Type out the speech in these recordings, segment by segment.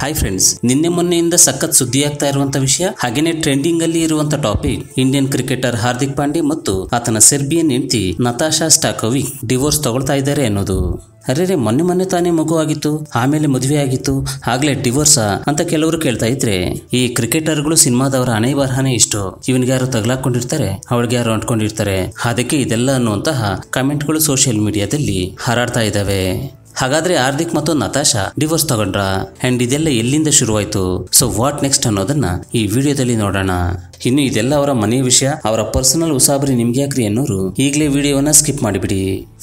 hi friends ನಿನ್ನೆ ಮೊನ್ನೆಯಿಂದ ಸಖತ್ ಸುದ್ದಿ ಆಗ್ತಾ ಇರುವಂತ ವಿಷಯ ಹಾಗೇನೆ ಟ್ರೆಂಡಿಂಗ್ ಅಲ್ಲಿ ಇರುವಂತ topic Indian cricketer Hardik Pande ಮತ್ತು ಆತನ ಸೆರ್ಬಿಯನ್ ಹೆಂಡತಿ ನತಾಶಾ ಸ್ಟಾಕೋವಿಕ್ ಡಿವೋರ್ಸ್ ತಗೊಳ್ತಾ ಇದ್ದಾರೆ ಅನ್ನೋದು ಅರೆ ಮೊನ್ನೆ ಮೊನ್ನೆ ತಾನೇ ಮಗು ಆಗಿತ್ತು ಆಮೇಲೆ ಮದುವೆ ಆಗಿತ್ತು ಆಗ್ಲೇ ಡಿವೋರ್ಸಾ ಅಂತ ಕೆಲವರು ಕೇಳ್ತಾ ಇದ್ರೆ ಈ ಕ್ರಿಕೆಟರ್ಗಳು ಸಿನಿಮಾದವರ ಹಣೆ ಬರಹನೇ ಇಷ್ಟು ಇವನ್ಗೆ ಯಾರು ತಗಲಾಕೊಂಡಿರ್ತಾರೆ ಅವಳಿಗೆ ಯಾರು ಅಂಟ್ಕೊಂಡಿರ್ತಾರೆ ಅದಕ್ಕೆ ಇದೆಲ್ಲ ಅನ್ನುವಂತಹ ಕಮೆಂಟ್ಗಳು ಸೋಷಿಯಲ್ ಮೀಡಿಯಾದಲ್ಲಿ ಹಾರಾಡ್ತಾ ಇದ್ದಾವೆ ಹಾಗಾದ್ರೆ ಹಾರ್ದಿಕ್ ಮತ್ತು ನತಾಶಾ ಡಿವೋರ್ಸ್ ತಗೊಂಡ್ರ ಅಂಡ್ ಇದೆಲ್ಲ ಎಲ್ಲಿಂದ ಶುರುವಾಯ್ತು ಸೊ ವಾಟ್ ನೆಕ್ಸ್ಟ್ ಅನ್ನೋದನ್ನ ಈ ವಿಡಿಯೋದಲ್ಲಿ ನೋಡೋಣ ಇನ್ನು ಇದೆಲ್ಲ ಅವರ ಮನೆಯ ವಿಷಯ ಅವರ ಪರ್ಸನಲ್ ಉಸಾಬರಿ ನಿಮ್ಗೆ ಯಾಕ್ರಿ ಅನ್ನೋರು ಈಗಲೇ ವಿಡಿಯೋವನ್ನ ಸ್ಕಿಪ್ ಮಾಡಿಬಿಡಿ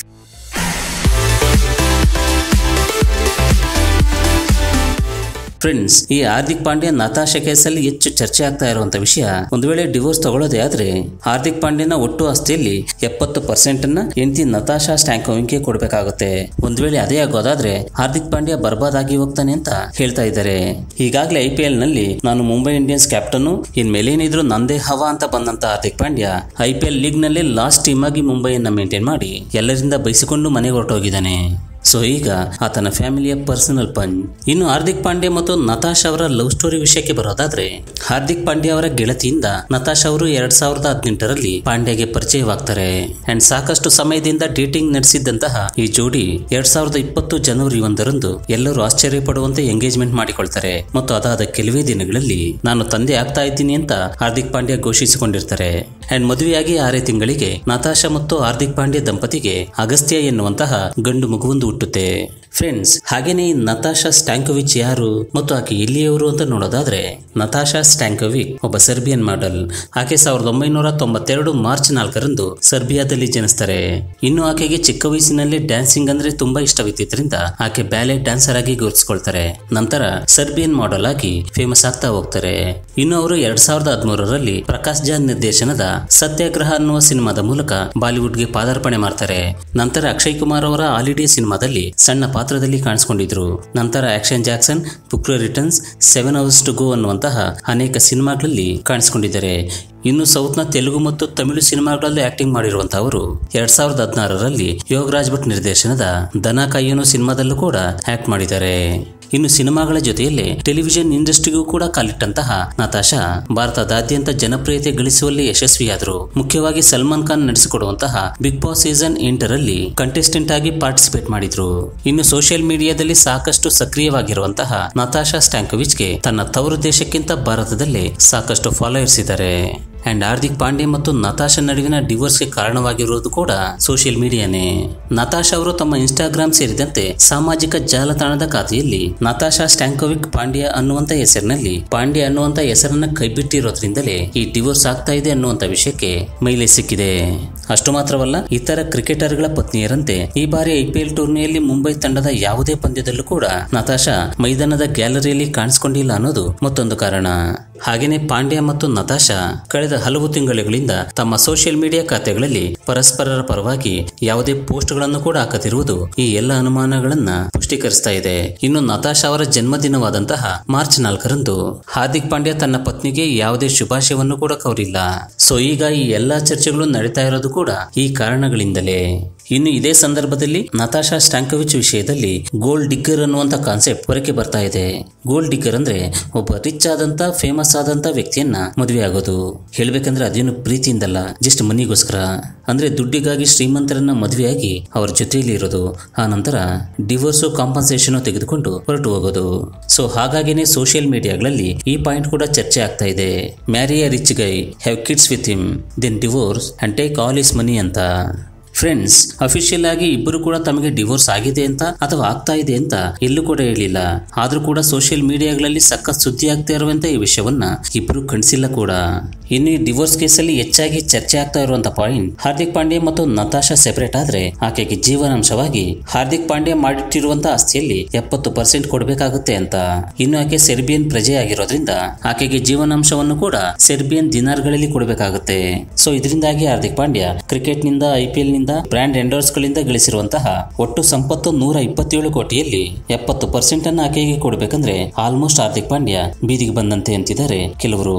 ಫ್ರೆಂಡ್ಸ್ ಈ ಹಾರ್ದಿಕ್ ಪಾಂಡ್ಯ ನತಾಶಾ ಕೇಸಲ್ಲಿ ಹೆಚ್ಚು ಚರ್ಚೆ ಆಗ್ತಾ ಇರುವಂತ ವಿಷಯ ಒಂದು ವೇಳೆ ಡಿವೋರ್ಸ್ ತಗೊಳ್ಳೋದೇ ಆದ್ರೆ ಹಾರ್ದಿಕ್ ಪಾಂಡ್ಯನ ಒಟ್ಟು ಆಸ್ತಿಯಲ್ಲಿ ಎಪ್ಪತ್ತು ಪರ್ಸೆಂಟ್ ಅನ್ನ ಹೆಂಡತಿ ನತಾಶಾ ಸ್ಟ್ಯಾಂಕೋವಿಂಗ್ಗೆ ಕೊಡಬೇಕಾಗುತ್ತೆ ಒಂದ್ ವೇಳೆ ಅದೇ ಆಗೋದಾದ್ರೆ ಹಾರ್ದಿಕ್ ಪಾಂಡ್ಯ ಬರ್ಬಾದ್ ಆಗಿ ಹೋಗ್ತಾನೆ ಅಂತ ಹೇಳ್ತಾ ಇದ್ದಾರೆ ಈಗಾಗಲೇ ಐ ಪಿ ಎಲ್ ನಲ್ಲಿ ನಾನು ಮುಂಬೈ ಇಂಡಿಯನ್ಸ್ ಕ್ಯಾಪ್ಟನ್ ಇನ್ ಮೇಲೇನಿದ್ರು ನಂದೇ ಹವಾ ಅಂತ ಬಂದಂತ Hardik Pandya I P L league ನಲ್ಲಿ ಲಾಸ್ಟ್ ಟೀಮ್ ಆಗಿ ಮುಂಬೈಯನ್ನ ಮೇಂಟೈನ್ ಮಾಡಿ ಎಲ್ಲರಿಂದ ಬಯಸಿಕೊಂಡು ಮನೆಗೆ ಹೊರಟೋಗಿದ್ದಾನೆ ಸೊ ಈಗ ಆತನ ಫ್ಯಾಮಿಲಿಯ ಪರ್ಸನಲ್ ಪಂಚ್ ಇನ್ನು ಹಾರ್ದಿಕ್ ಪಾಂಡ್ಯ ಮತ್ತು ನತಾಶ್ ಅವರ ಲವ್ ಸ್ಟೋರಿ ವಿಷಯಕ್ಕೆ ಬರೋದಾದ್ರೆ ಹಾರ್ದಿಕ್ ಪಾಂಡ್ಯ ಅವರ ಗೆಳತಿಯಿಂದ ನತಾಶ್ ಅವರು ಎರಡ್ ಸಾವಿರದ ಹದಿನೆಂಟರಲ್ಲಿ ಪಾಂಡ್ಯಗೆ ಪರಿಚಯವಾಗ್ತಾರೆ ಅಂಡ್ ಸಾಕಷ್ಟು ಸಮಯದಿಂದ ಡೇಟಿಂಗ್ ನಡೆಸಿದ್ದಂತಹ ಈ ಜೋಡಿ ಎರಡ್ ಸಾವಿರದ ಇಪ್ಪತ್ತು ಜನವರಿ ಒಂದರಂದು ಎಲ್ಲರೂ ಆಶ್ಚರ್ಯ ಪಡುವಂತೆ ಎಂಗೇಜ್ಮೆಂಟ್ ಮಾಡಿಕೊಳ್ತಾರೆ ಮತ್ತು ಅದಾದ ಕೆಲವೇ ದಿನಗಳಲ್ಲಿ ನಾನು ತಂದೆ ಆಗ್ತಾ ಇದ್ದೀನಿ ಅಂತ ಹಾರ್ದಿಕ್ ಪಾಂಡ್ಯ ಘೋಷಿಸಿಕೊಂಡಿರ್ತಾರೆ ಅಂಡ್ ಮದುವೆಯಾಗಿ ಆರೇ ತಿಂಗಳಿಗೆ ನತಾಶಾ ಮತ್ತು ಹಾರ್ದಿಕ್ ಪಾಂಡ್ಯ ದಂಪತಿಗೆ ಅಗಸ್ತ್ಯ ಎನ್ನುವಂತಹ ಗಂಡು ಮಗುವೊಂದು ಹುಟ್ಟುತ್ತೆ ಫ್ರೆಂಡ್ಸ್ ಹಾಗೇನೇ ಈ ನತಾಶಾ ಸ್ಟ್ಯಾಂಕೋವಿಚ್ ಯಾರು ಮತ್ತು ಆಕೆ ಎಲ್ಲಿಯವರು ಅಂತ ನೋಡೋದಾದ್ರೆ ನತಾಶಾ ಸ್ಟ್ಯಾಂಕೋವಿಕ್ ಒಬ್ಬ ಸರ್ಬಿಯನ್ ಮಾಡೆಲ್ ಆಕೆ ಸಾವಿರದ ಒಂಬೈನೂರ ತೊಂಬತ್ತೆರಡು ಮಾರ್ಚ್ ನಾಲ್ಕರಂದು ಸರ್ಬಿಯಾದಲ್ಲಿ ಜನಿಸ್ತಾರೆ ಇನ್ನು ಆಕೆಗೆ ಚಿಕ್ಕ ವಯಸ್ಸಿನಲ್ಲಿ ಡ್ಯಾನ್ಸಿಂಗ್ ಅಂದ್ರೆ ತುಂಬಾ ಇಷ್ಟವಿದ್ದಿದ್ರಿಂದ ಆಕೆ ಬ್ಯಾಲೆ ಡ್ಯಾನ್ಸರ್ ಆಗಿ ಗುರುತಿಸಿಕೊಳ್ತಾರೆ ನಂತರ ಸರ್ಬಿಯನ್ ಮಾಡೆಲ್ ಆಗಿ ಫೇಮಸ್ ಆಗ್ತಾ ಹೋಗ್ತಾರೆ ಇನ್ನು ಅವರು ಎರಡ್ ಸಾವಿರದ ಹದಿಮೂರರಲ್ಲಿ ಪ್ರಕಾಶ್ ಜಾನ್ ನಿರ್ದೇಶನದ ಸತ್ಯಾಗ್ರಹ ಅನ್ನುವ ಸಿನಿಮಾದ ಮೂಲಕ ಬಾಲಿವುಡ್ಗೆ ಪಾದಾರ್ಪಣೆ ಮಾಡ್ತಾರೆ ನಂತರ ಅಕ್ಷಯ್ ಕುಮಾರ್ ಅವರ ಹಾಲಿಡೇ ಸಿನಿಮಾದಲ್ಲಿ ಸಣ್ಣ ಪಾತ್ರದಲ್ಲಿ ಕಾಣಿಸ್ಕೊಂಡಿದ್ರು ನಂತರ ಆಕ್ಷನ್ ಜಾಕ್ಸನ್ ಬುಕ್ರ returns seven hours to go ಅನ್ನುವಂತಹ ಅನೇಕ ಸಿನಿಮಾಗಳಲ್ಲಿ ಕಾಣಿಸ್ಕೊಂಡಿದ್ದಾರೆ ಇನ್ನು ಸೌತ್ನ ತೆಲುಗು ಮತ್ತು ತಮಿಳು ಸಿನಿಮಾಗಳಲ್ಲಿ ಆಕ್ಟಿಂಗ್ ಮಾಡಿರುವಂತಹ ಅವರು ಎರಡ್ ಸಾವಿರದ ಹದಿನಾರರಲ್ಲಿ ಯೋಗರಾಜ್ ಭಟ್ ನಿರ್ದೇಶನದ ದನ ಕಾಯ್ಯನು ಸಿನಿಮಾದಲ್ಲೂ ಕೂಡ ಆಕ್ಟ್ ಮಾಡಿದ್ದಾರೆ ಇನ್ನು ಸಿನಿಮಾಗಳ ಜೊತೆಯಲ್ಲೇ ಟೆಲಿವಿಷನ್ ಇಂಡಸ್ಟ್ರಿಗೂ ಕೂಡ ಕಾಲಿಟ್ಟಂತಹ ನತಾಶಾ ಭಾರತದಾದ್ಯಂತ ಜನಪ್ರಿಯತೆ ಗಳಿಸುವಲ್ಲಿ ಯಶಸ್ವಿಯಾದರು ಮುಖ್ಯವಾಗಿ ಸಲ್ಮಾನ್ ಖಾನ್ ನಡೆಸಿಕೊಡುವಂತಹ ಬಿಗ್ ಬಾಸ್ ಸೀಸನ್ ಎಂಟರಲ್ಲಿ ಕಂಟೆಸ್ಟೆಂಟ್ ಆಗಿ ಪಾರ್ಟಿಸಿಪೇಟ್ ಮಾಡಿದ್ರು ಇನ್ನು ಸೋಷಿಯಲ್ ಮೀಡಿಯಾದಲ್ಲಿ ಸಾಕಷ್ಟು ಸಕ್ರಿಯವಾಗಿರುವಂತಹ ನತಾಶಾ ಸ್ಟ್ಯಾಂಕೋವಿಚ್ಗೆ ತನ್ನ ತವರು ದೇಶಕ್ಕಿಂತ ಭಾರತದಲ್ಲಿ ಸಾಕಷ್ಟು ಫಾಲೋಯರ್ಸ್ ಇದ್ದಾರೆ ಅಂಡ್ ಹಾರ್ದಿಕ್ ಪಾಂಡೆ ಮತ್ತು ನತಾಶಾ ನಡುವಿನ ಡಿವೋರ್ಸ್ಗೆ ಕಾರಣವಾಗಿರುವುದು ಕೂಡ ಸೋಷಿಯಲ್ ಮೀಡಿಯಾನೇ ನತಾಶಾ ಅವರು ತಮ್ಮ ಇನ್ಸ್ಟಾಗ್ರಾಮ್ ಸೇರಿದಂತೆ ಸಾಮಾಜಿಕ ಜಾಲತಾಣದ ಖಾತೆಯಲ್ಲಿ ನತಾಶಾ ಸ್ಟ್ಯಾಂಕೋವಿಕ್ ಪಾಂಡ್ಯ ಅನ್ನುವಂತ ಹೆಸರಿನಲ್ಲಿ ಪಾಂಡ್ಯ ಅನ್ನುವಂತ ಹೆಸರನ್ನ ಕೈಬಿಟ್ಟಿರೋದ್ರಿಂದಲೇ ಈ ಡಿವೋರ್ಸ್ ಆಗ್ತಾ ಇದೆ ಅನ್ನುವಂತ ವಿಷಯಕ್ಕೆ ಮೈಲೆ ಸಿಕ್ಕಿದೆ ಅಷ್ಟು ಮಾತ್ರವಲ್ಲ ಇತರ ಕ್ರಿಕೆಟರ್ಗಳ ಪತ್ನಿಯರಂತೆ ಈ ಬಾರಿ ಐಪಿಎಲ್ ಟೂರ್ನಿಯಲ್ಲಿ ಮುಂಬೈ ತಂಡದ ಯಾವುದೇ ಪಂದ್ಯದಲ್ಲೂ ಕೂಡ ನತಾಶಾ ಮೈದಾನದ ಗ್ಯಾಲರಿಯಲ್ಲಿ ಕಾಣಿಸಿಕೊಂಡಿಲ್ಲ ಅನ್ನೋದು ಮತ್ತೊಂದು ಕಾರಣ ಹಾಗೇನೆ ಪಾಂಡ್ಯ ಮತ್ತು ನತಾಶಾ ಕಳೆದ ಹಲವು ತಿಂಗಳುಗಳಿಂದ ತಮ್ಮ ಸೋಷಿಯಲ್ ಮೀಡಿಯಾ ಖಾತೆಗಳಲ್ಲಿ ಪರಸ್ಪರರ ಪರವಾಗಿ ಯಾವುದೇ ಪೋಸ್ಟ್ಗಳನ್ನು ಕೂಡ ಹಾಕದಿರುವುದು ಈ ಎಲ್ಲ ಅನುಮಾನಗಳನ್ನ ಪುಷ್ಟೀಕರಿಸ್ತಾ ಇದೆ ಇನ್ನು ನತಾಶಾ ಅವರ ಜನ್ಮದಿನವಾದಂತಹ ಮಾರ್ಚ್ ನಾಲ್ಕರಂದು ಹಾರ್ದಿಕ್ ಪಾಂಡ್ಯ ತನ್ನ ಪತ್ನಿಗೆ ಯಾವುದೇ ಶುಭಾಶಯವನ್ನು ಕೂಡ ಕೋರಿಲ್ಲ ಸೊ ಈಗ ಈ ಎಲ್ಲಾ ಚರ್ಚೆಗಳು ನಡೀತಾ ಇರೋದು ಕೂಡ ಈ ಕಾರಣಗಳಿಂದಲೇ ಇನ್ನು ಇದೇ ಸಂದರ್ಭದಲ್ಲಿ ನತಾಶಾ ಸ್ಟ್ಯಾಂಕೋವಿಚ್ ವಿಷಯದಲ್ಲಿ ಗೋಲ್ಡ್ ಡಿಗ್ಗರ್ ಅನ್ನುವಂತ ಕಾನ್ಸೆಪ್ಟ್ ಹೊರಕ್ಕೆ ಬರ್ತಾ ಇದೆ ಗೋಲ್ಡ್ ಡಿಗ್ಗರ್ ಅಂದ್ರೆ ಒಬ್ಬ ರಿಚ್ ಆದಂತ ಫೇಮಸ್ ಆದಂತ ವ್ಯಕ್ತಿಯನ್ನ ಮದುವೆ ಆಗೋದು ಹೇಳ್ಬೇಕಂದ್ರೆ ಅದೇನು ಪ್ರೀತಿಯಿಂದಲ್ಲ ಜಸ್ಟ್ ಮನಿಗೋಸ್ಕರ ಅಂದ್ರೆ ದುಡ್ಡಿಗಾಗಿ ಶ್ರೀಮಂತರನ್ನ ಮದುವೆಯಾಗಿ ಅವ್ರ ಜೊತೆಯಲ್ಲಿ ಇರೋದು ಆ ನಂತರ ಡಿವೋರ್ಸು ಕಾಂಪನ್ಸೇಷನ್ ತೆಗೆದುಕೊಂಡು ಹೊರಟು ಹೋಗೋದು ಸೊ ಹಾಗಾಗಿನೇ ಸೋಷಿಯಲ್ ಮೀಡಿಯಾಗಳಲ್ಲಿ ಈ ಪಾಯಿಂಟ್ ಕೂಡ ಚರ್ಚೆ ಆಗ್ತಾ ಇದೆ marry a rich guy have kids with him then divorce and take all his money ಅಂತ ಫ್ರೆಂಡ್ಸ್ ಅಫಿಷಿಯಲ್ ಆಗಿ ಇಬ್ಬರು ಕೂಡ ತಮಗೆ ಡಿವೋರ್ಸ್ ಆಗಿದೆ ಅಂತ ಅಥವಾ ಆಗ್ತಾ ಇದೆ ಅಂತ ಎಲ್ಲೂ ಕೂಡ ಹೇಳಿಲ್ಲ ಆದ್ರೂ ಕೂಡ ಸೋಷಿಯಲ್ ಮೀಡಿಯಾಗಳಲ್ಲಿ ಸಖತ್ ಸುದ್ದಿ ಆಗ್ತಾ ಇರುವಂತ ಈ ವಿಷಯವನ್ನ ಇಬ್ಬರು ಕಣಿಸಿಲ್ಲ ಕೂಡ ಇನ್ನು ಈ ಡಿವೋರ್ಸ್ ಕೇಸಲ್ಲಿ ಹೆಚ್ಚಾಗಿ ಚರ್ಚೆ ಆಗ್ತಾ ಇರುವಂತ ಪಾಯಿಂಟ್ ಹಾರ್ದಿಕ್ ಪಾಂಡ್ಯ ಮತ್ತು ನತಾಶಾ ಸೆಪರೇಟ್ ಆದ್ರೆ ಆಕೆಗೆ ಜೀವನಾಂಶವಾಗಿ ಹಾರ್ದಿಕ್ ಪಾಂಡ್ಯ ಮಾಡಿಟ್ಟಿರುವಂತ ಆಸ್ತಿಯಲ್ಲಿ ಎಪ್ಪತ್ತು ಪರ್ಸೆಂಟ್ ಕೊಡಬೇಕಾಗುತ್ತೆ ಅಂತ ಇನ್ನು ಆಕೆ ಸೆರ್ಬಿಯನ್ ಪ್ರಜೆ ಆಗಿರೋದ್ರಿಂದ ಆಕೆಗೆ ಜೀವನಾಂಶವನ್ನು ಕೂಡ ಸೆರ್ಬಿಯನ್ ದಿನಾರ್ಗಳಲ್ಲಿ ಕೊಡಬೇಕಾಗುತ್ತೆ ಸೊ ಇದರಿಂದಾಗಿ ಹಾರ್ದಿಕ್ ಪಾಂಡ್ಯ ಕ್ರಿಕೆಟ್ ನಿಂದ ಐಪಿಎಲ್ ನಿಂದ ಬ್ರ್ಯಾಂಡ್ ಎಂಡೋರ್ಸ್ ಗಳಿಂದ ಗಳಿಸಿರುವಂತಹ ಒಟ್ಟು ಸಂಪತ್ತು ನೂರ ಇಪ್ಪತ್ತೇಳು ಕೋಟಿಯಲ್ಲಿ ಎಪ್ಪತ್ತು ಪರ್ಸೆಂಟ್ ಅನ್ನ ಆಕೆಗೆ ಕೊಡಬೇಕಂದ್ರೆ ಆಲ್ಮೋಸ್ಟ್ ಹಾರ್ದಿಕ್ ಪಾಂಡ್ಯ ಬೀದಿಗೆ ಬಂದಂತೆ ಅಂತಿದ್ದಾರೆ ಕೆಲವರು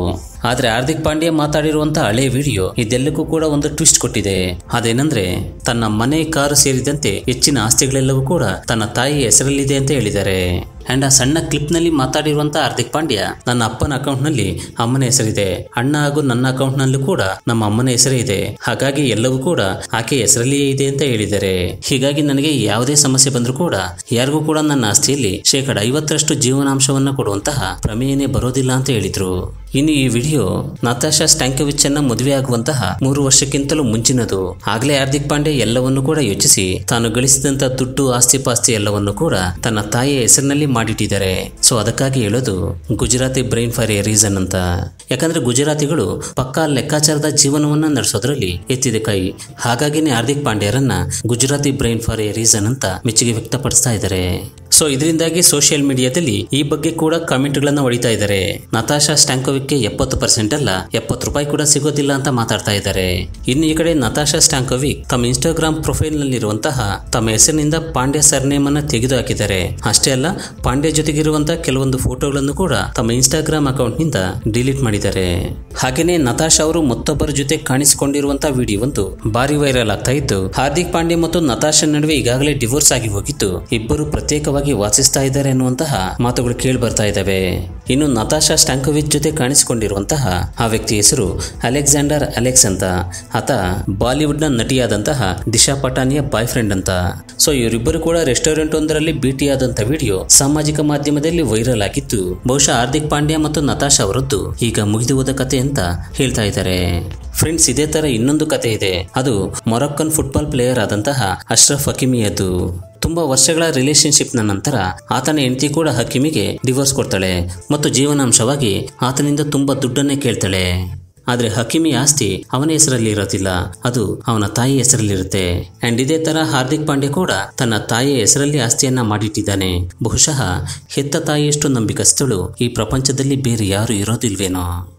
ಆದ್ರೆ ಹಾರ್ದಿಕ್ ಪಾಂಡ್ಯ ಮಾತಾಡಿರುವಂತ ಹಳೆ ವಿಡಿಯೋ ಇದೆಲ್ಲಕ್ಕೂ ಕೂಡ ಒಂದು ಟ್ವಿಸ್ಟ್ ಕೊಟ್ಟಿದೆ ಅದೇನಂದ್ರೆ ತನ್ನ ಮನೆ ಕಾರು ಸೇರಿದಂತೆ ಹೆಚ್ಚಿನ ಆಸ್ತಿಗಳೆಲ್ಲವೂ ಕೂಡ ತನ್ನ ತಾಯಿ ಹೆಸರಲ್ಲಿದೆ ಅಂತ ಹೇಳಿದ್ದಾರೆ ಅಂಡ್ ಆ ಸಣ್ಣ ಕ್ಲಿಪ್ ನಲ್ಲಿ ಮಾತಾಡಿರುವಂತ ಹಾರ್ದಿಕ್ ಪಾಂಡ್ಯ ನನ್ನ ಅಪ್ಪನ ಅಕೌಂಟ್ ನಲ್ಲಿ ಅಮ್ಮನ ಹೆಸರಿದೆ ಅಣ್ಣ ಹಾಗೂ ನನ್ನ ಅಕೌಂಟ್ ನಲ್ಲೂ ಕೂಡ ನಮ್ಮ ಅಮ್ಮನ ಹೆಸರೇ ಇದೆ ಹಾಗಾಗಿ ಎಲ್ಲವೂ ಕೂಡ ಆಕೆ ಹೆಸರಲ್ಲಿಯೇ ಇದೆ ಅಂತ ಹೇಳಿದ್ದಾರೆ ಹೀಗಾಗಿ ನನಗೆ ಯಾವುದೇ ಸಮಸ್ಯೆ ಬಂದರೂ ಕೂಡ ಯಾರಿಗೂ ಕೂಡ ನನ್ನ ಆಸ್ತಿಯಲ್ಲಿ ಶೇಕಡ ಐವತ್ತರಷ್ಟು ಜೀವನಾಂಶವನ್ನ ಕೊಡುವಂತಹ ಪ್ರಮೇಯನೇ ಬರೋದಿಲ್ಲ ಅಂತ ಹೇಳಿದ್ರು ಇನ್ನು ಈ ವಿಡಿಯೋ ನತಾಶಾ ಸ್ಟ್ಯಾಂಕೋವಿಚ್ ಅನ್ನ ಮದುವೆ ಆಗುವಂತಹ ಮೂರು ವರ್ಷಕ್ಕಿಂತಲೂ ಮುಂಚಿನದು ಆಗ್ಲೇ ಹಾರ್ದಿಕ್ ಪಾಂಡೆ ಎಲ್ಲವನ್ನು ಕೂಡ ಯೋಚಿಸಿ ತಾನು ಗಳಿಸಿದಂತ ದುಡ್ಡು ಆಸ್ತಿ ಪಾಸ್ತಿ ಎಲ್ಲವನ್ನು ಕೂಡ ತನ್ನ ತಾಯಿಯ ಹೆಸರಿನಲ್ಲಿ ಮಾಡಿಟ್ಟಿದ್ದಾರೆ ಸೊ ಅದಕ್ಕಾಗಿ ಹೇಳೋದು Gujarati brain for a reason ಅಂತ ಯಾಕಂದ್ರೆ ಗುಜರಾತಿಗಳು ಪಕ್ಕಾ ಲೆಕ್ಕಾಚಾರದ ಜೀವನವನ್ನ ನಡೆಸೋದ್ರಲ್ಲಿ ಎತ್ತಿದೆ ಕೈ ಹಾಗಾಗಿನೇ ಹಾರ್ದಿಕ್ ಪಾಂಡ್ಯರನ್ನ Gujarati brain for a reason ಅಂತ ಮೆಚ್ಚುಗೆ ವ್ಯಕ್ತಪಡಿಸ್ತಾ ಇದ್ದಾರೆ ಸೊ ಇದರಿಂದಾಗಿ ಸೋಷಿಯಲ್ ಮೀಡಿಯಾದಲ್ಲಿ ಈ ಬಗ್ಗೆ ಕೂಡ ಕಾಮೆಂಟ್ಗಳನ್ನ ಹೊಡಿತಾ ಇದ್ದಾರೆ ನತಾಶಾ ಸ್ಟ್ಯಾಂಕೋವಿಕ್ಗೆ ಎಪ್ಪತ್ತು ಪರ್ಸೆಂಟ್ ಅಲ್ಲ ಎಪ್ಪತ್ತು ರೂಪಾಯಿ ಕೂಡ ಸಿಗೋದಿಲ್ಲ ಅಂತ ಮಾತಾಡ್ತಾ ಇದ್ದಾರೆ ಇನ್ನು ಈ ಕಡೆ ನತಾಶಾ ಸ್ಟ್ಯಾಂಕೋವಿಕ್ ತಮ್ಮ ಇನ್ಸ್ಟಾಗ್ರಾಮ್ ಪ್ರೊಫೈಲ್ ನಲ್ಲಿರುವಂತಹ ತಮ್ಮ ಹೆಸರಿನಿಂದ ಪಾಂಡ್ಯ ಸರ್ನೇಮ್ ಅನ್ನ ತೆಗೆದು ಹಾಕಿದ್ದಾರೆ ಅಷ್ಟೇ ಅಲ್ಲ ಪಾಂಡ್ಯ ಜೊತೆಗಿರುವಂತಹ ಕೆಲವೊಂದು ಫೋಟೋಗಳನ್ನು ಕೂಡ ತಮ್ಮ ಇನ್ಸ್ಟಾಗ್ರಾಮ್ ಅಕೌಂಟ್ ನಿಂದ ಡಿಲೀಟ್ ಮಾಡಿದ್ದಾರೆ ಹಾಗೇನೆ ನತಾಶಾ ಅವರು ಮತ್ತೊಬ್ಬರ ಜೊತೆ ಕಾಣಿಸಿಕೊಂಡಿರುವಂತಹ ವಿಡಿಯೋ ಒಂದು ಭಾರಿ ವೈರಲ್ ಆಗ್ತಾ ಇತ್ತು ಹಾರ್ದಿಕ್ ಪಾಂಡ್ಯ ಮತ್ತು ನತಾಶಾ ನಡುವೆ ಈಗಾಗಲೇ ಡಿವೋರ್ಸ್ ಆಗಿ ಹೋಗಿತ್ತು ಇಬ್ಬರು ಪ್ರತ್ಯೇಕವಾಗಿ ವಾಸಿಸ್ತಾ ಇದ್ದಾರೆ ಅನ್ನುವಂತಹ ಮಾತುಗಳು ಕೇಳಿ ಬರ್ತಾ ಇದ್ದಾವೆ ಇನ್ನು ನತಾಶಾ ಸ್ಟ್ಯಾಂಕೋವಿಚ್ ಜೊತೆ ಕಾಣಿಸಿಕೊಂಡಿರುವಂತಹ ಆ ವ್ಯಕ್ತಿ ಹೆಸರು ಅಲೆಕ್ಸಾಂಡರ್ ಅಲೆಕ್ಸ್ ಅಂತ ಆತ ಬಾಲಿವುಡ್ ನ ನಟಿಯಾದಂತಹ ದಿಶಾ ಪಟಾನಿಯ ಬಾಯ್ ಫ್ರೆಂಡ್ ಅಂತ ಸೊ ಇವರಿಬ್ಬರು ಕೂಡ ರೆಸ್ಟೋರೆಂಟ್ ಒಂದರಲ್ಲಿ ಭೇಟಿಯಾದಂತ ವಿಡಿಯೋ ಸಾಮಾಜಿಕ ಮಾಧ್ಯಮದಲ್ಲಿ ವೈರಲ್ ಆಗಿತ್ತು ಬಹುಶಃ ಹಾರ್ದಿಕ್ ಪಾಂಡ್ಯ ಮತ್ತು ನತಾಶಾ ಅವರದ್ದು ಈಗ ಮುಗಿದು ಹೋದ ಕತೆ ಅಂತ ಹೇಳ್ತಾ ಇದ್ದಾರೆ ಫ್ರೆಂಡ್ಸ್ ಇದೇ ತರ ಇನ್ನೊಂದು ಕತೆ ಇದೆ ಅದು ಮೊರಕ್ಕನ್ ಫುಟ್ಬಾಲ್ ಪ್ಲೇಯರ್ ಆದಂತಹ ಅಶ್ರಫ್ ಹಕಿಮಿಯದ್ದು ತುಂಬಾ ವರ್ಷಗಳ ರಿಲೇಶನ್ಶಿಪ್ನ ನಂತರ ಆತನ ಹೆಂಡತಿ ಕೂಡ ಹಕಿಮಿಗೆ ಡಿವೋರ್ಸ್ ಕೊಡ್ತಾಳೆ ಮತ್ತು ಜೀವನಾಂಶವಾಗಿ ಆತನಿಂದ ತುಂಬಾ ದುಡ್ಡನ್ನೇ ಕೇಳ್ತಾಳೆ ಆದ್ರೆ ಹಕಿಮಿ ಆಸ್ತಿ ಅವನ ಹೆಸರಲ್ಲಿ ಇರೋದಿಲ್ಲ ಅದು ಅವನ ತಾಯಿ ಹೆಸರಲ್ಲಿರುತ್ತೆ ಅಂಡ್ ಇದೇ ತರ ಹಾರ್ದಿಕ್ ಪಾಂಡ್ಯ ಕೂಡ ತನ್ನ ತಾಯಿಯ ಹೆಸರಲ್ಲಿ ಆಸ್ತಿಯನ್ನ ಮಾಡಿಟ್ಟಿದ್ದಾನೆ ಬಹುಶಃ ಹೆತ್ತ ತಾಯಿಯಷ್ಟು ನಂಬಿಕಸ್ಥಳು ಈ ಪ್ರಪಂಚದಲ್ಲಿ ಬೇರೆ ಯಾರು ಇರೋದಿಲ್ವೇನೋ